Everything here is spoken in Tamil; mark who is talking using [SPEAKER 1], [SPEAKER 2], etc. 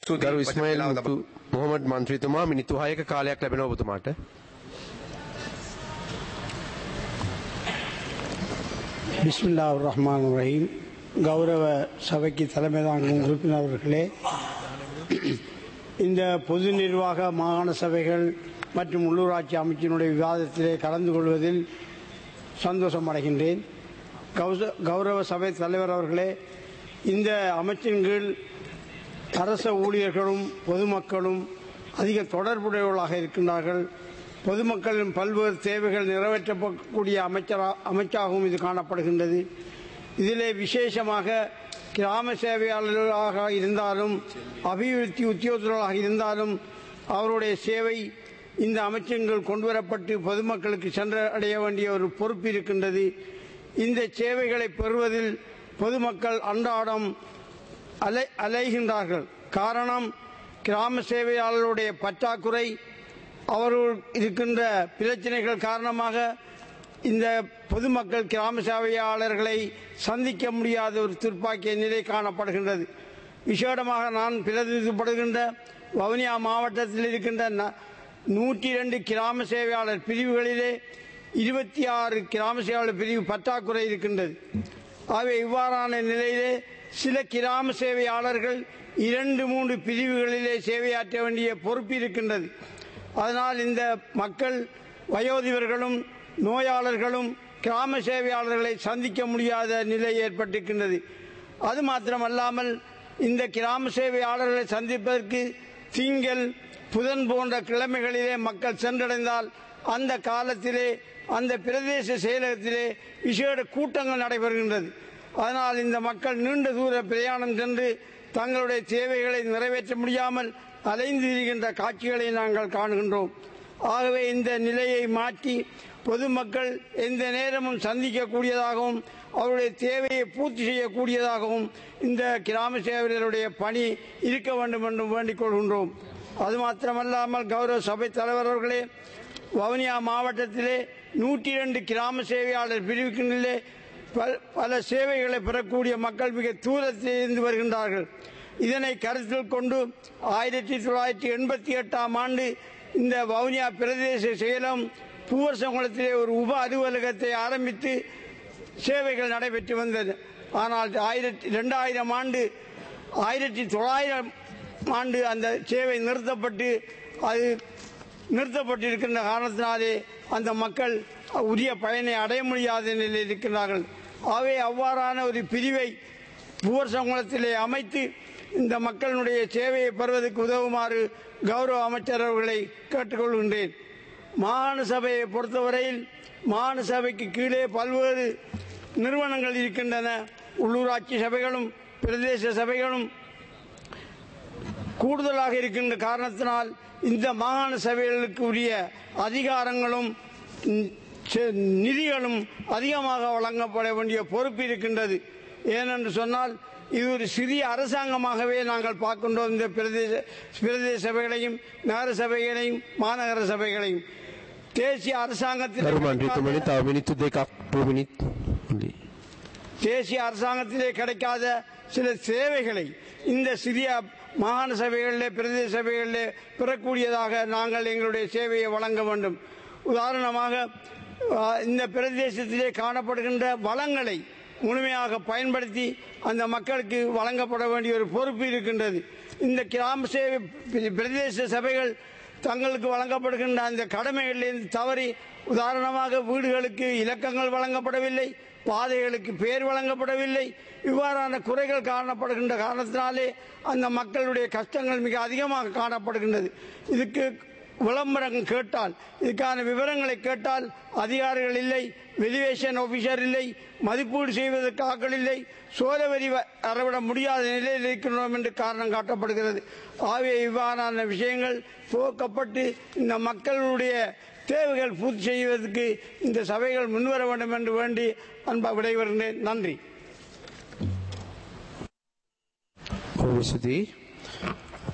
[SPEAKER 1] ගරු ඉස්මයිල් මුතු මොහමඩ් මන්ත්‍රීතුමා මිනිත්තු 6ක කාලයක් ලැබෙනවා ඔබතුමාට.
[SPEAKER 2] பிஸ்மில்லா ரஹ்மான் ரஹீம் கௌரவ சபைக்கு தலைமை தாங்கும் உறுப்பினர் அவர்களே இந்த பொது நிர்வாக மாகாண சபைகள் மற்றும் உள்ளூராட்சி அமைச்சினுடைய விவாதத்திலே கலந்து கொள்வதில் சந்தோஷம் அடைகின்றேன் கௌச- கௌரவ சபை தலைவர் அவர்களே இந்த அமைச்சின் கீழ் அரச ஊழியர்களும் பொதுமக்களும் அதிக தொடர்புடையவர்களாக இருக்கின்றார்கள் பொதுமக்களின் பல்வேறு தேவைகள் நிறைவேற்றக்கூடிய அமைச்சரா அமைச்சாகவும் இது காணப்படுகின்றது இதிலே விசேஷமாக கிராம சேவையாளர்களாக இருந்தாலும் அபிவிருத்தி உத்தியோகத்தர்களாக இருந்தாலும் அவருடைய சேவை இந்த அமைச்சங்கள் கொண்டுவரப்பட்டு பொதுமக்களுக்கு சென்றடைய வேண்டிய ஒரு பொறுப்பு இருக்கின்றது இந்த சேவைகளை பெறுவதில் பொதுமக்கள் அன்றாடம் அலை அலைகின்றார்கள் காரணம் கிராம சேவையாளர்களுடைய பற்றாக்குறை அவர்கள் இருக்கின்ற பிரச்சனைகள் காரணமாக இந்த பொதுமக்கள் கிராம சேவையாளர்களை சந்திக்க முடியாத ஒரு துர்ப்பாக்கிய நிலை காணப்படுகின்றது விசேடமாக நான் பிரதிநிதிப்படுகின்ற வவுனியா மாவட்டத்தில் இருக்கின்ற ந- நூற்றி இரண்டு கிராம சேவையாளர் பிரிவுகளிலே இருபத்தி ஆறு கிராம சேவையாளர் பிரிவு பற்றாக்குறை இருக்கின்றது ஆகவே இவ்வாறான நிலையிலே சில கிராம சேவையாளர்கள் இரண்டு மூன்று பிரிவுகளிலே சேவையாற்ற வேண்டிய பொறுப்பு இருக்கின்றது அதனால் இந்த மக்கள் வயோதிபர்களும் நோயாளர்களும் கிராம சேவையாளர்களை சந்திக்க முடியாத நிலை ஏற்பட்டிருக்கின்றது அது மாத்திரமல்லாமல் இந்த கிராம சேவையாளர்களை சந்திப்பதற்கு திங்கள் புதன் போன்ற கிழமைகளிலே மக்கள் சென்றடைந்தால் அந்த காலத்திலே அந்த பிரதேச செயலகத்திலே விசேட கூட்டங்கள் நடைபெறுகின்றது அதனால் இந்த மக்கள் நீண்ட தூர பிரயாணம் சென்று தங்களுடைய தேவைகளை நிறைவேற்ற முடியாமல் அலைந்து திரிகின்ற காட்சிகளை நாங்கள் காணுகின்றோம் ஆகவே இந்த நிலையை மாற்றி பொதுமக்கள் எந்த நேரமும் சந்திக்கக்கூடியதாகவும் அவருடைய தேவையை பூர்த்தி செய்யக்கூடியதாகவும் இந்த கிராம சேவர்களுடைய பணி இருக்க வேண்டும் என்றும் வேண்டிக் கொள்கின்றோம் அது மாத்திரமல்லாமல் கௌரவ சபை தலைவர் அவர்களே வவுனியா மாவட்டத்திலே நூற்றி இரண்டு கிராம சேவையாளர் பிரிவுகளிலே பல- பல சேவைகளை பெறக்கூடிய மக்கள் மிக தூரத்தில் இருந்து வருகின்றார்கள் இதனை கருத்தில் கொண்டு ஆயிரத்தி தொள்ளாயிரத்தி எண்பத்தி எட்டாம் ஆண்டு இந்த வவுனியா பிரதேச செயலம் பூவரசங்குளத்திலே ஒரு உப அலுவலகத்தை ஆரம்பித்து சேவைகள் நடைபெற்று வந்தது ஆனால் ஆயிரத்தி ரெண்டாயிரம் ஆண்டு ஆயிரத்தி தொள்ளாயிரம் ஆண்டு அந்த சேவை நிறுத்தப்பட்டு அது நிறுத்தப்பட்டிருக்கின்ற காரணத்தினாலே அந்த மக்கள் உரிய பயனை அடைய முடியாத நிலையில் இருக்கின்றார்கள் ஆகவே அவ்வாறான ஒரு பிரிவை பூவரசங்குளத்திலே அமைத்து இந்த மக்களுடைய சேவையை பெறுவதற்கு உதவுமாறு கௌரவ அமைச்சர் அவர்களை கேட்டுக்கொள்கின்றேன் மாகாண சபையை பொறுத்தவரையில் மாகாண சபைக்கு கீழே பல்வேறு நிறுவனங்கள் இருக்கின்றன உள்ளூராட்சி சபைகளும் பிரதேச சபைகளும் கூடுதலாக இருக்கின்ற காரணத்தினால் இந்த மாகாண சபைகளுக்கு உரிய அதிகாரங்களும் ம், செ- நிதிகளும் அதிகமாக வழங்கப்பட வேண்டிய பொறுப்பு இருக்கின்றது ஏனென்று சொன்னால் இது ஒரு சிறிய அரசாங்கமாகவே நாங்கள் பார்க்கின்றோம் இந்த பிரதேச பிரதேச சபைகளையும் நகர சபைகளையும் மாநகர சபைகளையும் தேசிய
[SPEAKER 1] ගරු
[SPEAKER 2] அரசாங்கத்தில்
[SPEAKER 1] මන්ත්‍රීතුමනි තව මිනිත්තු දෙකක් පොමිනිත් හොඳයි.
[SPEAKER 2] தேசிய அரசாங்கத்திலே கிடைக்காத சில சேவைகளை இந்த சிறிய மாகாண சபைகளிலே பிரதேச சபைகளிலே பெறக்கூடியதாக நாங்கள் எங்களுடைய சேவையை வழங்க வேண்டும் உதாரணமாக ஆ, இந்த பிரதேசத்திலே காணப்படுகின்ற வளங்களை முழுமையாக பயன்படுத்தி அந்த மக்களுக்கு வழங்கப்பட வேண்டிய ஒரு பொறுப்பு இருக்கின்றது இந்த கிராம சேவை பிர- பிரதேச சபைகள் தங்களுக்கு வழங்கப்படுகின்ற அந்த கடமைகளிலிருந்து தவறி உதாரணமாக வீடுகளுக்கு இலக்கங்கள் வழங்கப்படவில்லை பாதைகளுக்கு பேர் வழங்கப்படவில்லை இவ்வாறான குறைகள் காணப்படுகின்ற காரணத்தினாலே அந்த மக்களுடைய கஷ்டங்கள் மிக அதிகமாக காணப்படுகின்றது இதுக்கு விளம்பரம் கேட்டால் இதுக்கான விவரங்களை கேட்டால் அதிகாரிகள் இல்லை வெலிவேஷன் ஆபீசர் இல்லை மதிப்பீடு செய்வதற்கு ஆட்கள் இல்லை சோத வரி வ- அறவிட முடியாத நிலையில் இருக்கின்றோம் என்று காரணம் காட்டப்படுகிறது ஆகவே இவ்வாறான விஷயங்கள் துவக்கப்பட்டு இந்த மக்களுடைய தேவைகள் பூர்த்தி செய்வதற்கு இந்த சபைகள் முன்வர வேண்டும் என்று வேண்டி அன்பா விடைபெறுகிறேன் நன்றி
[SPEAKER 1] ඔව් ස්තුතියි.